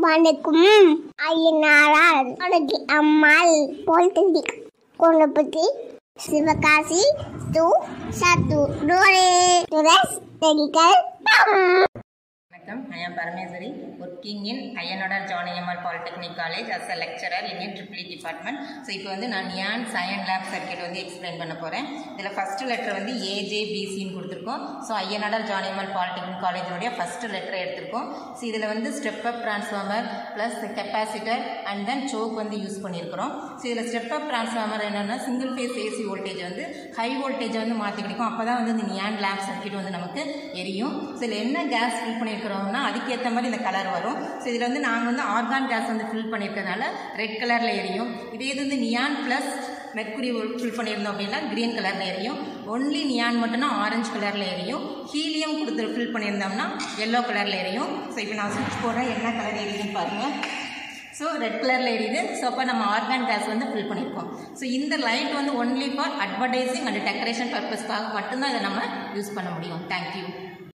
வணக்கம் ஐயனாரால் உனக்கு அம்மாள் போல்டி கொண்டுபத்தி சிவகாசி டு சத்து டோரே துரஸ் தெடிக்கல் வணக்கம் I am Parameswari working in Ayyanadar Janiammal polytechnic college as a lecturer in triple department so இப்போ வந்து நான் நியான் சயன் லேப் சர்க்கியூட் வந்து எக்ஸ்பிளைன் பண்ண போகிறேன் இதில் ஃபஸ்ட்டு லெட்டர் வந்து ஏஜேபிசின்னு கொடுத்துருக்கோம் ஸோ ஐயனோடர் ஜானியம்மாள் பாலிடெக்னிக் காலேஜோடைய ஃபஸ்ட்டு லெட்டர் எடுத்திருக்கோம் ஸோ இதில் வந்து step up transformer plus capacitor and then choke வந்து யூஸ் பண்ணியிருக்கிறோம் ஸோ இதில் ஸ்டெப் அப் டிரான்ஸ்ஃபார்மர் என்னென்னா சிங்கிள் ஃபேஸ் ஏசி வோல்டேஜ் வந்து ஹை வோல்டேஜை வந்து மாற்றி கிடைக்கும் அப்போ தான் வந்து இந்த நியான் லேப் சர்க்கியூட் வந்து நமக்கு எரியும் ஸோ இதில் என்ன கேஸ் ஃபில் பண்ணியிருக்கிறோம்னா அதுக்கேற்ற மாதிரி இந்த கலர் வரும் ஸோ இதில் வந்து நாங்கள் வந்து ஆர்கான் கேஸ் வந்து ஃபில் பண்ணியிருக்கறனால ரெட் கலரில் எரியும் இதே இது வந்து நியான் ப்ளஸ் மெர்க்குரி ஃபில் பண்ணியிருந்தோம் அப்படின்னா க்ரீன் கலரில் எரியும் ஒன்லி நியான் மட்டும்னா ஆரஞ்சு கலரில் எரியும் ஹீலியம் கொடுத்து ஃபில் பண்ணியிருந்தோம்னா எல்லோ கலரில் எரியும் ஸோ இப்போ நான் சுவிட்ச் போடுறேன் என்ன கலர் எரியுதுன்னு பாருங்கள் ஸோ ரெட் கலரில் எரியுது ஸோ அப்போ நம்ம ஆர்கான் கேஸ் வந்து ஃபில் பண்ணியிருக்கோம் ஸோ இந்த லைட் வந்து only for advertising and decoration பர்பஸ்க்காக மட்டும்தான் இதை நம்ம யூஸ் பண்ண முடியும் தேங்க்யூ